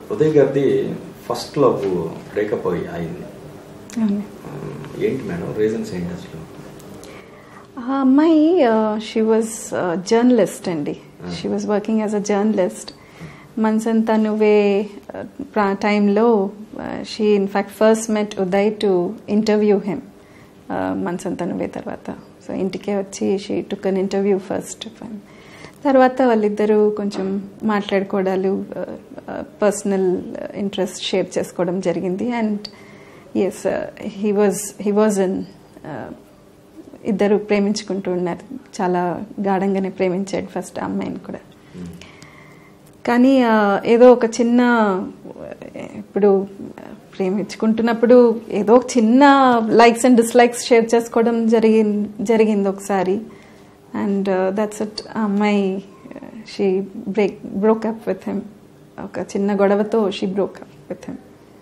ఉదయ్ గారిది first love breakup అయి అయింది అవును ఆ, ఏంటి మేడం రీజన్స్ ఏంటి అసలు ఆ అమ్మాయి షీ వాజ్ జర్నలిస్ట్ అండి she was working as a journalist Manasantha Nuvve టైంలో she in fact first met Uday to interview him Manasantha Nuvve తర్వాత సో ఇంటికే వచ్చి she took an interview first తర్వాత వాళ్ళిద్దరూ కొంచెం మాట్లాడుకోవడాలు పర్సనల్ ఇంట్రెస్ట్ షేర్ చేసుకోవడం జరిగింది and yes he was he was an ఇద్దరు ప్రేమించుకుంటూ ఉన్నారు చాలా గాఢంగానే ప్రేమించాడు ఫస్ట్ ఆ అమ్మాయిని కూడా కానీ ఆ, ఏదో ఒక చిన్న ఇప్పుడు ప్రేమించుకుంటున్నప్పుడు ఏదో ఒక చిన్న లైక్స్ అండ్ డిస్లైక్స్ షేర్ చేసుకోవడం జరిగి జరిగింది ఒకసారి అండ్ దట్స్ ఇట్ ఆ అమ్మాయి she break broke up with him ఒక చిన్న గొడవతో she broke up with him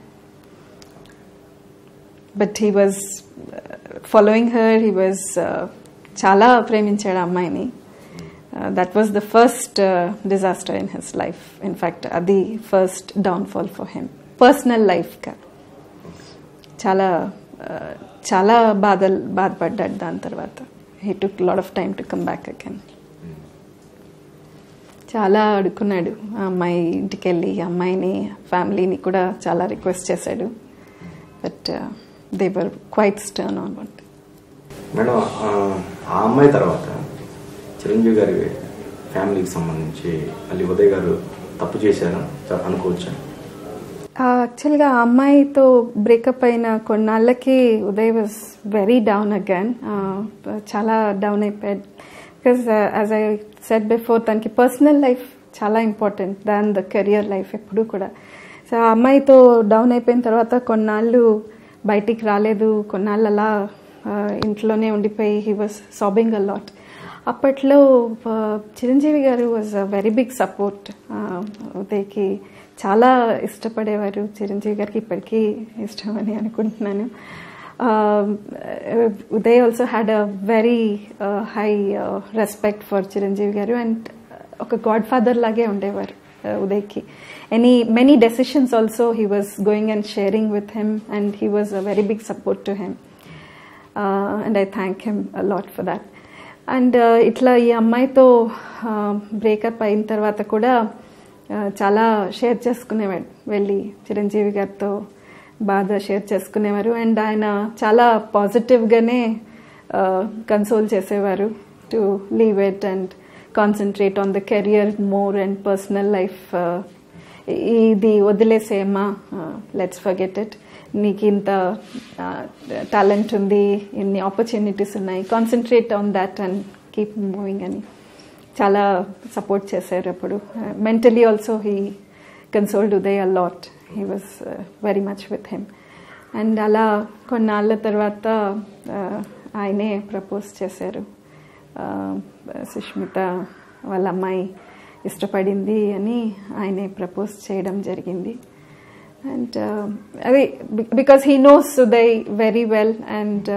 but he was following her he was చాలా ప్రేమించాడు ఆ అమ్మాయిని that was the first disaster in his life in fact అది first downfall for him personal లైఫ్గా చాలా uh, చాలా బాధలు బాధపడ్డాడు దాని తర్వాత he took lot of time to come back again చాలా అడుక్కున్నాడు ఆ అమ్మాయి ఇంటికి వెళ్ళి ఆ అమ్మాయిని ఫ్యామిలీని కూడా చాలా రిక్వెస్ట్ చేశాడు but they were quite stern on one madam ఆ, ఆ అమ్మాయి తర్వాత చిరంజీవి గారి ఫ్యామిలీకి సంబంధించి మళ్ళీ ఉదయ్ గారు తప్పు చేశారా చ- అనుకోవచ్చా యాక్చువల్గా ఆ అమ్మాయితో బ్రేకప్ అయిన కొన్నాళ్ళకి Uday was very down again చాలా డౌన్ అయిపోయాడు because as I said before తనకి పర్సనల్ లైఫ్ చాలా important than the career life ఎప్పుడు కూడా సో ఆ అమ్మాయితో డౌన్ అయిపోయిన తర్వాత కొన్నాళ్ళు బయటికి రాలేదు కొన్నాళ్ళు అలా ఆ, ఇంట్లోనే ఉండిపోయి he was sobbing a lot అప్పట్లో ఆ, Chiranjeevi garu was a very big support ఉదయ్కి చాలా ఇష్టపడేవారు చిరంజీవి గారికి ఇప్పటికీ ఇష్టమని అనుకుంటున్నాను Uday also had a very high respect for Chiranjeevi garu and ఒక గాడ్ ఫాదర్ లాగే ఉండేవారు uh, ఉదయ్కి any many decisions also he was going and sharing with him and he was a very big support to him and I thank him lot for that and ఇట్లా ఈ అమ్మాయితో breakup అయిన తర్వాత కూడా uh, చాలా share చేసుకునేవాడు వెళ్ళి చిరంజీవి గారితో బాధ షేర్ చేసుకునేవారు అండ్ ఆయన చాలా పాజిటివ్గానే కన్సోల్ చేసేవారు to leave it and concentrate on the career more and personal life ఇది వదిలేసేమ్మా లెట్స్ ఫర్గెట్ ఇట్ నీకు ఇంత టాలెంట్ ఉంది ఇన్ని ఆపర్చునిటీస్ ఉన్నాయి concentrate on that and keep moving అని చాలా సపోర్ట్ చేశారు అప్పుడు mentally also he consoled Uday a lot he was very much with him and అలా కొన్నాళ్ళ తర్వాత uh, ఆయనే ప్రపోజ్ చేశారు uh, సుష్మిత వాళ్ళ అమ్మాయి ఇష్టపడింది అని ఆయనే ప్రపోజ్ చేయడం జరిగింది అండ్ అది because he knows Uday very well and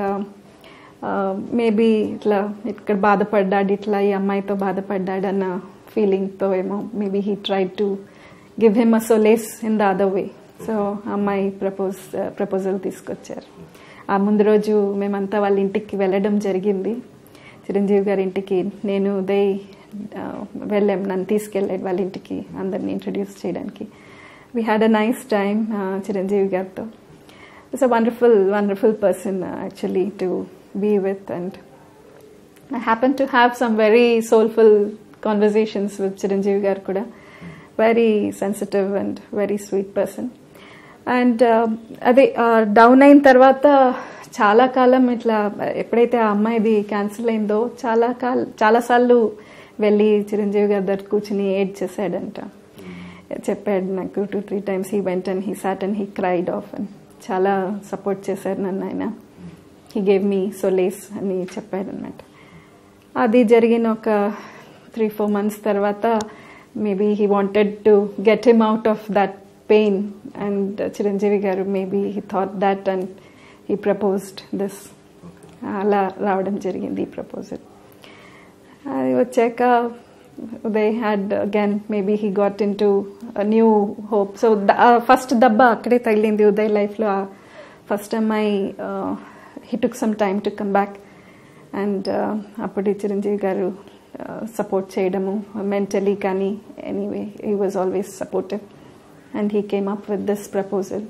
maybe ఇట్లా ఇక్కడ బాధపడ్డాడు ఇట్లా ఈ అమ్మాయితో బాధపడ్డాడు అన్న ఫీలింగ్తో ఏమో maybe he try to give him a solace in the other way so అమ్మాయి ప్రపోజ్ ప్రపోజల్ తీసుకొచ్చారు ఆ ముందు రోజు మేమంతా వాళ్ళ ఇంటికి వెళ్ళడం జరిగింది చిరంజీవి గారి ఇంటికి నేను ఉదయ్ ఆ, వెళ్ళాం నన్ను తీసుకెళ్ళాడు వాళ్ళ ఇంటికి అందరిని ఇంట్రడ్యూస్ చేయడానికి we had a nice time Chiranjeevi గారితో it's a wonderful wonderful person actually to be with and I happen to have some very soulful conversations with Chiranjeevi garu kuda. Very sensitive and very sweet person. And అదే down అయిన తర్వాత చాలా కాలం ఇట్లా ఎప్పుడైతే ఆ అమ్మాయిది cancel అయిందో చాలా కాల చాలాసార్లు వెళ్ళి చిరంజీవి గారి దగ్గర కూర్చుని ఏడ్ చేశాడంట చెప్పాడు నాకు two three times he went and he sat and he cried off అని చాలా సపోర్ట్ చేశారు నన్ను ఆయన హీ గేవ్ మీ సొలేస్ అని చెప్పాడు అనమాట అది జరిగిన ఒక త్రీ ఫోర్ మంత్స్ తర్వాత maybe he wanted to get him out of that pain and Chiranjeevi garu maybe he thought that and he proposed this అలా రావడం జరిగింది ఈ ప్రపోజల్ అది వచ్చాక Uday had again maybe he got in to new hope so first దెబ్బ అక్కడే తగిలింది ఉదయ్ లైఫ్లో ఫస్ట్ అమ్మాయి he took some time to come back and అప్పుడు చిరంజీవి గారు సపోర్ట్ చేయడము మెంటలీ కానీ anyway he was always supportive and he came up with this proposal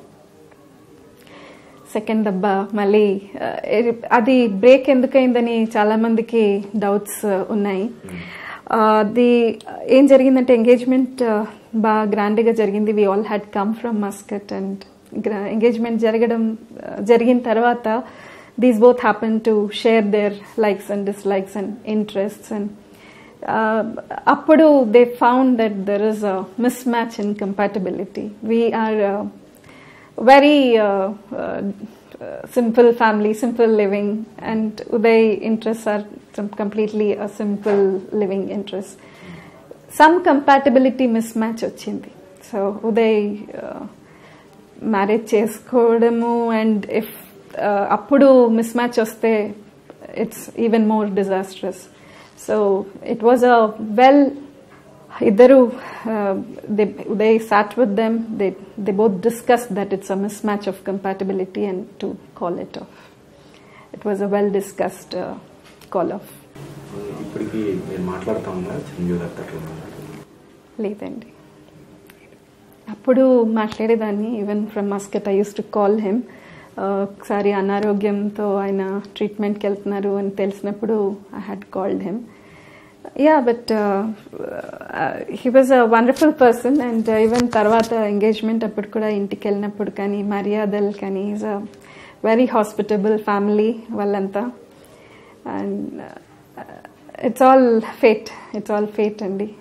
second దెబ్బ మళ్ళీ అది బ్రేక్ ఎందుకైందని చాలా మందికి డౌట్స్ ఉన్నాయి అది ఏం జరిగిందంటే ఎంగేజ్మెంట్ బాగా గ్రాండ్గా జరిగింది we all had come from Muscat and engagement జరగడం జరిగిన తర్వాత these both happen to share their likes and dislikes and interests and అప్పుడు they found that there is a mismatch in compatibility we're very uh, uh, simple family, simple living, and Uday interests are some completely a simple living interest. Some compatibility mismatch వచ్చింది so Uday marriage చేసుకోవడము and if అప్పుడు mismatch వస్తే it's even more disastrous so it was a well ఇద్దరు they they sat with them they they both discuss that it's a mismatch of compatibility and to call it off it was a well discussed call off ఇప్పటికి నేను మాట్లాడుతా ఉన్నా చిరంజీవి గారితో అట్లా లేదండి అప్పుడు మాట్లాడేదాన్ని even from Muscat I use to call him ఒకసారి అనారోగ్యంతో ఆయన ట్రీట్మెంట్కి వెళ్తున్నారు అని తెలిసినప్పుడు I had called him yeah but he was a wonderful person and even తర్వాత ఎంగేజ్మెంట్ అప్పుడు కూడా ఇంటికి వెళ్ళినప్పుడు కానీ మర్యాదలు కానీ is a very hospitable family వాళ్ళంతా and it's all fate it's all fate అండి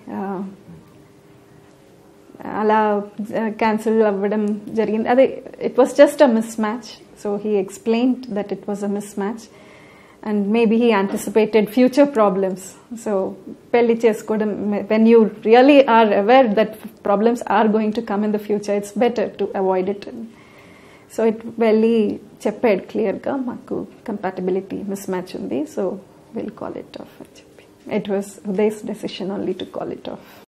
అలా క్యాన్సిల్ అవ్వడం జరిగింది అదే it was just a mismatch so he explained that it was a mismatch and maybe he anticipated future problems so పెళ్లి చేసుకోవడం when you really are aware that problems are going to come in the future it's better to avoid it so it వెళ్ళి చెప్పాడు క్లియర్గా మాకు compatibility mismatch ఉంది so will call it off అని చెప్పి it was Uday's decision only to call it of